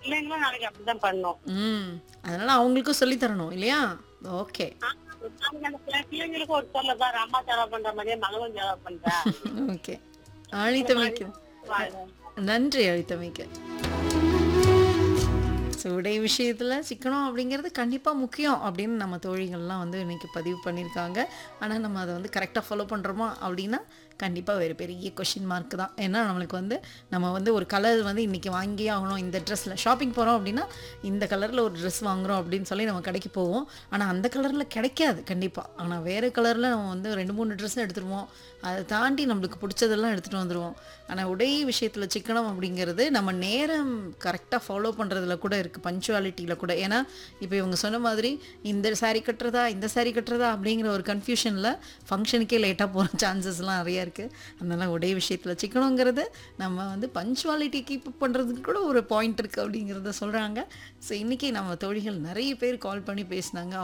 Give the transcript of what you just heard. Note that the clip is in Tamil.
பிள்ளைங்களும் நாளைக்கு அப்படிதான் பண்ணும் ம் அதனால அவங்களுக்கும் சொல்லி தரணும் இல்லையா ஓகே நாளைக்கு அந்த பிள்ளை- பிள்ளைங்களுக்கும் ஒரு சொல்ல பாரு அம்மா செலவு பண்ற மாதிரியே மகளும் செலவு பண்றா ஓகே அழித்தமைக்கு நன்றி அழித்தமைக்கு ஸோ உடை விஷயத்தில் சிக்கனம் அப்படிங்கிறது கண்டிப்பாக முக்கியம் அப்படின்னு நம்ம தோழிகள்லாம் வந்து இன்னைக்கு பதிவு பண்ணியிருக்காங்க ஆனால் நம்ம அதை வந்து கரெக்டாக ஃபாலோ பண்ணுறோமா அப்படின்னா கண்டிப்பாக ஒரு பெரிய கொஷின் மார்க் தான் ஏன்னா நம்மளுக்கு வந்து நம்ம வந்து ஒரு கலர் வந்து இன்றைக்கி வாங்கியே ஆகணும் இந்த ட்ரெஸ்ஸில் ஷாப்பிங் போகிறோம் அப்படின்னா இந்த கலரில் ஒரு ட்ரெஸ் வாங்குறோம் அப்படின்னு சொல்லி நம்ம கடைக்கு போவோம் ஆனால் அந்த கலரில் கிடைக்காது கண்டிப்பாக ஆனால் வேறு கலரில் நம்ம வந்து ரெண்டு மூணு ட்ரெஸ் எடுத்துருவோம் அதை தாண்டி நம்மளுக்கு பிடிச்சதெல்லாம் எடுத்துகிட்டு வந்துடுவோம் ஆனால் உடை விஷயத்தில் சிக்கனம் அப்படிங்கிறது நம்ம நேரம் கரெக்டாக ஃபாலோ பண்ணுறதுல கூட இருக்குது பஞ்சுவாலிட்டியில் கூட ஏன்னா இப்போ இவங்க சொன்ன மாதிரி இந்த saree கட்டுறதா இந்த saree கட்டுறதா அப்படிங்கிற ஒரு கன்ஃபியூஷனில் ஃபங்க்ஷனுக்கே லேட்டாக போகிற சான்சஸ்லாம் நிறையா இருக்குது அதனால் உடை விஷயத்தில் சிக்கனங்கிறது நம்ம வந்து பஞ்சுவாலிட்டி கீப் அப் பண்ணுறதுக்கு கூட ஒரு பாயிண்ட் இருக்குது அப்படிங்கிறத சொல்கிறாங்க ஸோ இன்றைக்கி நம்ம தோழிகள் நிறைய பேர் கால் பண்ணி பேசினாங்க